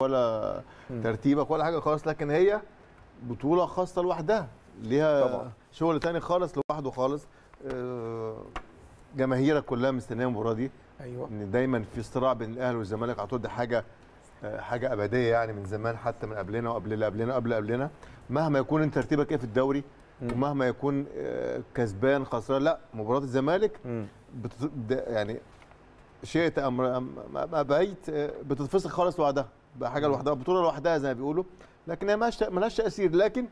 ولا ترتيبك ولا حاجه خالص لكن هي بطوله خاصه لوحدها ليها طبعا. شغل تاني خالص لوحده خالص آه، جماهيرك كلها مستنيه المباراه دي ايوه ان دايما في صراع بين الاهلي والزمالك على طول دي حاجه آه، حاجه ابديه يعني من زمان حتى من قبلنا وقبل اللي قبلنا قبل قبلنا مهما يكون انت ترتيبك ايه في الدوري ومهما يكون آه، كسبان خسران لا مباراه الزمالك مم. بتت... ده يعني شئت ام أم- ما ما بقيت آه، بتتفصل خالص لوحدها بقى حاجه لوحدها بطوله لوحدها زي ما بيقولوا لكن هي مالهاش مالهاش تاثير لكن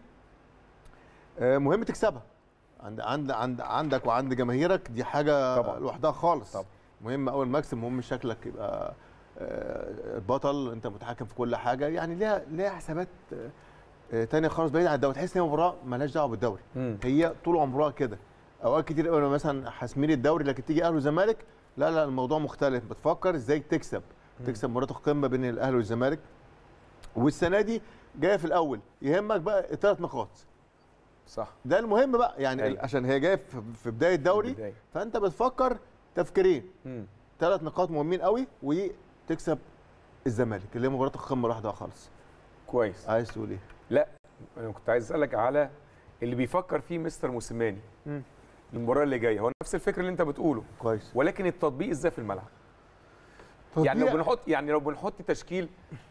آه، مهم تكسبها عند عند عند عندك وعند جماهيرك دي حاجه طبعا. لوحدها خالص طبعا. مهم اول مكسب مهم شكلك يبقى آه، بطل انت متحكم في كل حاجه يعني ليها ليها حسابات آه، آه، تانية خالص بعيد عن الدوري تحس ان هي مباراه مالهاش دعوه بالدوري مم. هي طول عمرها كده اوقات كتير قوي مثلا حاسمين الدوري لكن تيجي اهلي وزمالك لا لا الموضوع مختلف بتفكر ازاي تكسب تكسب مباراه القمه بين الاهلي والزمالك والسنه دي جايه في الاول يهمك بقى الثلاث نقاط صح ده المهم بقى يعني أيوة. عشان هي جايه في في بدايه الدوري البداية. فانت بتفكر تفكيرين مم. ثلاث نقاط مهمين قوي وتكسب الزمالك اللي هي مباراه القمه لوحدها خالص كويس عايز تقول ايه لا انا كنت عايز اسالك على اللي بيفكر فيه مستر موسيماني مم. المباراه اللي جايه هو نفس الفكر اللي انت بتقوله كويس ولكن التطبيق ازاي في الملعب يعني لو تطبيق- بنحط يعني لو بنحط تشكيل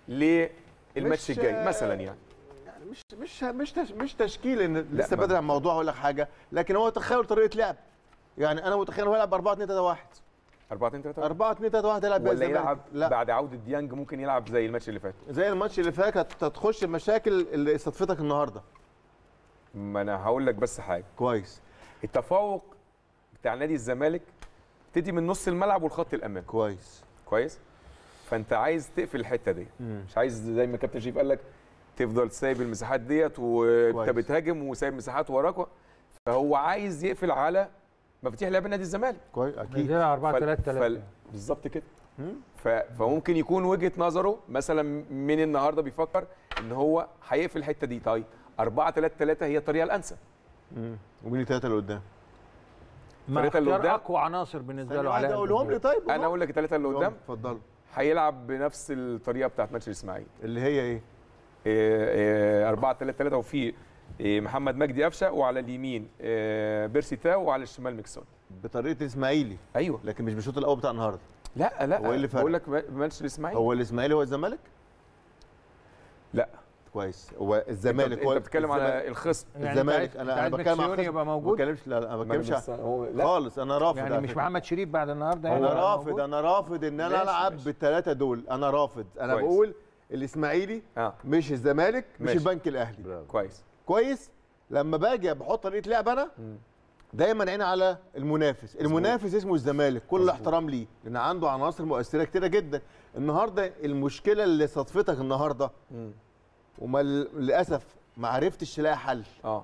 للماتش مش- الجاي مثلا يعني يعني مش مش مش تش مش تشكيل ان لسه ما- بدري على الموضوع اقول لك حاجه لكن هو تخيل طريقه لعب يعني انا متخيل هو يلعب 4 2 3 1 4 2 3 4 2 3 1 يلعب بيها ولا الزمالك. يلعب لا بعد عوده ديانج ممكن يلعب زي الماتش اللي فات زي الماتش اللي فات هت- هتخش المشاكل اللي استضفتك النهارده ما انا هقول لك بس حاجه كويس التفوق بتاع نادي الزمالك ابتدي من نص الملعب والخط الامامي كويس كويس فانت عايز تقفل الحته دي مم. مش عايز زي ما كابتن شريف قال لك تفضل سايب المساحات ديت وانت كويس. بتهاجم وسايب مساحات وراك فهو عايز يقفل على مفاتيح لعب نادي الزمالك كويس اكيد نزلها 4 فال- 3 فال- 3 بالظبط كده مم. ف... فممكن يكون وجهه نظره مثلا من النهارده بيفكر ان هو هيقفل الحته دي طيب 4 3 3 هي الطريقه الانسب مم. ومين الثلاثه اللي قدام مع الفرقة اللي اختيار قدام. اقوى عناصر بالنسبه ثانية له واحدة على اقولهم لي طيب انا اقول لك الثلاثه اللي قدام اتفضل هيلعب بنفس الطريقه بتاعت ماتش الاسماعيلي اللي هي ايه 4 3 3 وفي إيه، محمد مجدي قفشه وعلى اليمين إيه، بيرسي تاو وعلى الشمال ميكسون بطريقه الاسماعيلي ايوه لكن مش بالشوط الاول بتاع النهارده لا لا هو إيه اللي فرق؟ بقول لك ماتش الاسماعيلي هو الاسماعيلي هو الزمالك لا كويس هو انت, الزمالك هو انت بتتكلم الزمالك- على الخصم الزمالك انا انا بتكلم على على يبقى ما موجود بتكلمش لا لا ما بتكلمش بس هو لا خالص انا رافض يعني على مش فكرة. محمد شريف بعد النهارده انا يعني رافض موجود؟ انا رافض ان انا ماشي، العب ماشي. بالثلاثه دول انا رافض انا كويس. بقول الاسماعيلي اه مش الزمالك مش ماشي. البنك الاهلي كويس كويس لما باجي بحط طريقه لعب انا مم. دايما عيني على المنافس المنافس اسمه الزمالك كل الاحترام ليه لان عنده عناصر مؤثره كتيره جدا النهارده المشكله اللي صدفتك النهارده مم. وما للاسف ما عرفتش تلاقي حل اه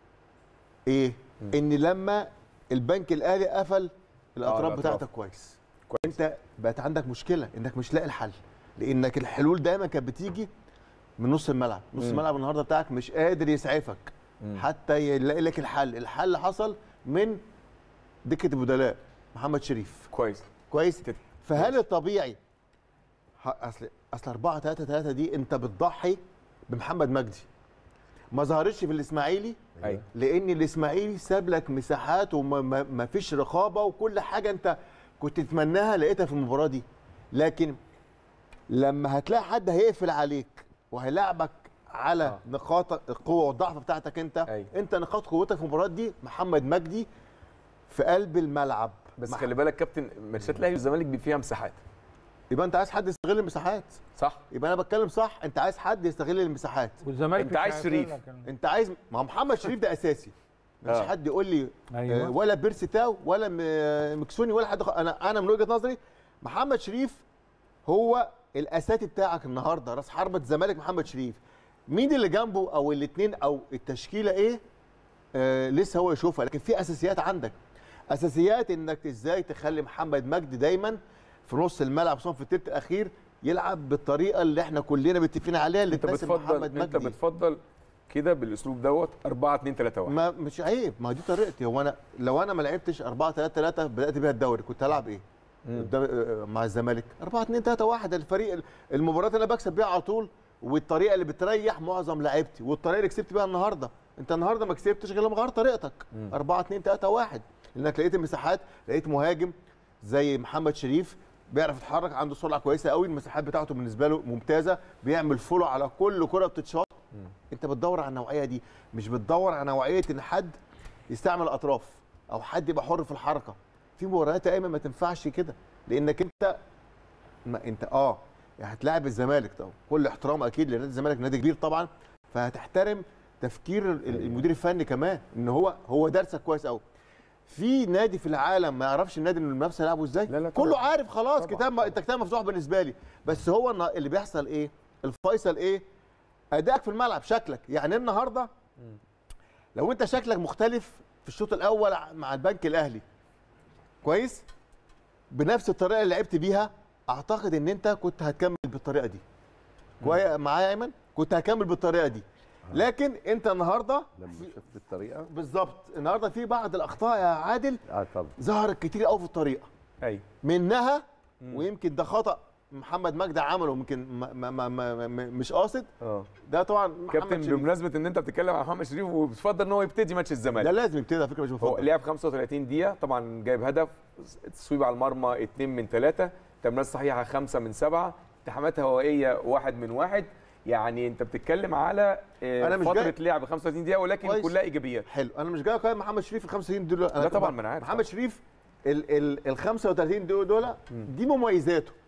ايه ان لما البنك الاهلي قفل الاطراف الأطراف. بتاعتك كويس كويس. انت بقت عندك مشكله انك مش لاقي الحل لانك الحلول دايما كانت بتيجي من نص الملعب نص مم. الملعب النهارده بتاعك مش قادر يسعفك مم. حتى يلاقي لك الحل الحل حصل من دكه البدلاء محمد شريف كويس كويس تت- فهل الطبيعي ح- اصل اصل 4 3 3 دي انت بتضحي بمحمد مجدي ما ظهرتش في الاسماعيلي ايوه لان الاسماعيلي ساب لك مساحات وما فيش رقابه وكل حاجه انت كنت تتمناها لقيتها في المباراه دي لكن لما هتلاقي حد هيقفل عليك وهيلعبك على آه. آه. نقاط القوه والضعف بتاعتك انت أيوة. انت نقاط قوتك في المباراه دي محمد مجدي في قلب الملعب بس مح- خلي بالك كابتن ماتشات الاهلي والزمالك بيبقى فيها مساحات يبقى انت عايز حد يستغل المساحات صح يبقى انا بتكلم صح انت عايز حد يستغل المساحات والزمالك أنت مش عايز هيقفل شريف. لك ال- انت عايز ما هو محمد شريف ده اساسي مش آه. حد يقول لي أيوة. آه، ولا بيرسي تاو ولا م- مكسوني ولا حد خ... انا انا من وجهه نظري محمد شريف هو الاساسي بتاعك النهارده راس حربه الزمالك محمد شريف مين اللي جنبه او الاثنين او التشكيله ايه آه لسه هو يشوفها لكن في اساسيات عندك اساسيات انك ازاي تخلي محمد مجدي دايما في نص الملعب خصوصا في الثلث الاخير يلعب بالطريقه اللي احنا كلنا متفقين عليها اللي انت تناسب بتفضل محمد انت مجدي بتفضل كده بالاسلوب دوت 4 2 3 1 ما مش عيب ما دي طريقتي هو انا لو انا ما لعبتش 4 3 3 بدات بيها الدوري كنت هلعب ايه؟ قدام آه، مع الزمالك 4 2 3 1 الفريق المباراه اللي انا بكسب بيها على طول والطريقه اللي بتريح معظم لعيبتي والطريقه اللي كسبت بيها النهارده انت النهارده ما كسبتش غير لما غيرت طريقتك 4 2 3 1 لانك لقيت المساحات لقيت مهاجم زي محمد شريف بيعرف يتحرك عنده سرعه كويسه قوي المساحات بتاعته بالنسبه له ممتازه بيعمل فولو على كل كره بتتشاط انت بتدور على النوعيه دي مش بتدور على نوعيه ان حد يستعمل اطراف او حد يبقى حر في الحركه في مباريات يا ايمن ما تنفعش كده لانك انت ما انت اه هتلاعب الزمالك طبعا كل احترام اكيد لنادي الزمالك نادي كبير طبعا فهتحترم تفكير ال- المدير الفني كمان ان هو هو دارسك كويس قوي في نادي في العالم ما يعرفش النادي ان المنافسه يلعبه ازاي لا لا طبعاً. كله عارف خلاص طبعاً. كتاب انت كتاب مفتوح بالنسبه لي بس هو النا- اللي بيحصل ايه الفيصل ايه ادائك في الملعب شكلك يعني النهارده لو انت شكلك مختلف في الشوط الاول مع البنك الاهلي كويس بنفس الطريقه اللي لعبت بيها اعتقد ان انت كنت هتكمل بالطريقه دي كويس معايا يا ايمن كنت هكمل بالطريقه دي لكن انت النهارده لما شفت الطريقه بالظبط النهارده في بعض الاخطاء يا عادل اه طبعا ظهرت كتير قوي في الطريقه ايوه منها ويمكن ده خطا محمد مجدي عمله يمكن ما ما ما ما ما مش قاصد اه ده طبعا محمد كابتن شريف. بمناسبه ان انت بتتكلم عن محمد شريف وبتفضل ان هو يبتدي ماتش الزمالك ده لازم يبتدي على فكره مش هو مفضل لعب 35 دقيقة طبعا جايب هدف تصويب على المرمى 2 من 3 تمريرات صحيحة 5 من 7 التحامات هوائية 1 من 1 يعني انت بتتكلم على آه، أنا مش فترة جاي- لعب 35 دقيقة ولكن كويس. كلها ايجابيات حلو انا مش جاي اقيم محمد شريف ال 65 دول لا طبعا ما انا عارف محمد شريف ال ال ال 35 دول دول دي مميزاته